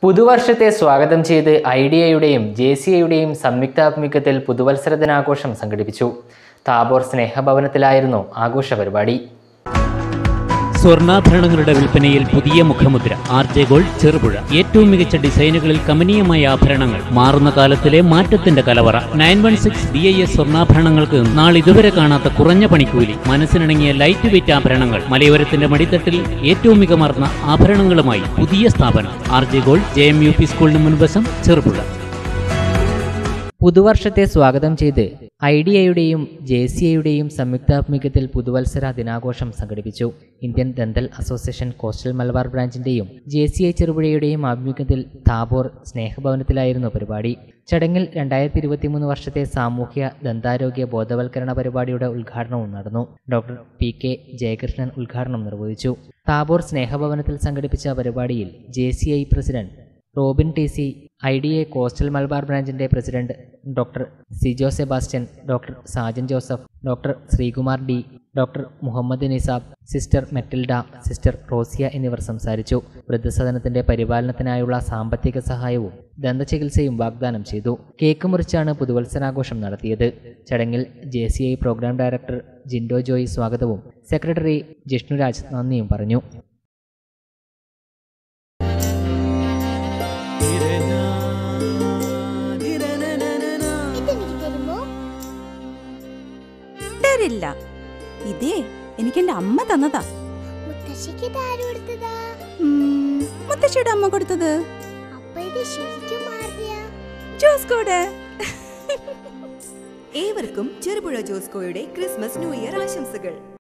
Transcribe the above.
പുതുവർഷത്തെ സ്വാഗതം ചെയ്ത് ഐഡിയയുടെയും J C ഐയുടെയും സംയുക്താഭിമുഖ്യത്തിൽ പുതുവത്സര ദിനാഘോഷം സംഘടിപ്പിച്ചു താബോർ സ്നേഹഭവനത്തിലായിരുന്നു ആഘോഷ പരിപാടി സ്വർണ്ണാഭരണങ്ങളുടെ വിൽപ്പനയിൽ പുതിയ മുഖമുദ്ര ആർ ജെ ഗോൾഡ് ചെറുപുഴ ഏറ്റവും മികച്ച ഡിസൈനുകളിൽ കമനീയമായ ആഭരണങ്ങൾ മാറുന്ന കാലത്തിലെ മാറ്റത്തിന്റെ കലവറ nine one six B I S സ്വർണ്ണാഭരണങ്ങൾക്ക് നാളിതുവരെ കാണാത്ത കുറഞ്ഞ പണിക്കൂലി മനസ്സിനിണങ്ങിയ ലൈറ്റ് വെയിറ്റ് ആഭരണങ്ങൾ മലയോരത്തിന്റെ മടിത്തട്ടിൽ ഏറ്റവും മികമാർന്ന ആഭരണങ്ങളുമായി പുതിയ സ്ഥാപനം R J gold J M U P സ്കൂളിന് മുൻവശം ചെറുപുഴ പുതുവർഷത്തെ സ്വാഗതം ചെയ്ത് ഐഡിയയുടെയും ജെ സി ഐയുടെയും സംയുക്താഭിമുഖ്യത്തിൽ പുതുവത്സര ദിനാഘോഷം സംഘടിപ്പിച്ചു Indian dental association coastal Malabar ബ്രാഞ്ചിന്റെയും ജെ സി ഐ ചെറുപുഴയുടെയും ആഭിമുഖ്യത്തിൽ താബോർ സ്നേഹഭവനത്തിലായിരുന്നു പരിപാടി ചടങ്ങിൽ രണ്ടായിരത്തി ഇരുപത്തിമൂന്ന് വർഷത്തെ സാമൂഹ്യ ദന്താരോഗ്യ ബോധവൽക്കരണ പരിപാടിയുടെ ഉദ്ഘാടനവും നടന്നു ഡോക്ടർ പി കെ ജയകൃഷ്ണൻ ഉദ്ഘാടനം നിർവഹിച്ചു താബോർ സ്നേഹഭവനത്തിൽ സംഘടിപ്പിച്ച പരിപാടിയിൽ J C I president Robin T C I D A coastal Malabar ബ്രാഞ്ചിന്റെ president doctor Sijo Sebastian doctor Sajan Joseph doctor Sreekumar D doctor Muhammad Nisab sister Mettilda sister Rosia എന്നിവർ സംസാരിച്ചു വൃദ്ധസദനത്തിന്റെ പരിപാലനത്തിനായുള്ള സാമ്പത്തിക സഹായവും ദന്തചികിത്സയും വാഗ്ദാനം ചെയ്തു കേക്ക് മുറിച്ചാണ് പുതുവത്സരാഘോഷം നടത്തിയത് ചടങ്ങിൽ J C I program director Jindo Joy സ്വാഗതവും സെക്രട്ടറി ജിഷ്ണുരാജ് നന്ദിയും പറഞ്ഞു ഇതെനിക്ക് തരുമോ തരില്ല ഇതേ എനിക്ക് എന്റെ അമ്മ തന്നതാ മുത്തശ്ശിക്ക് ഇതാര് കൊടുത്തതാ ഉം, മുത്തശ്ശിയുടെ അമ്മ കൊടുത്തത് അപ്പൊ ഇത് ശരിക്കും മാറിയ ജോസ്കോട് ഏവർക്കും ചെറുപുഴ ജോസ്കോയുടെ ക്രിസ്മസ് ന്യൂ ഇയർ ആശംസകൾ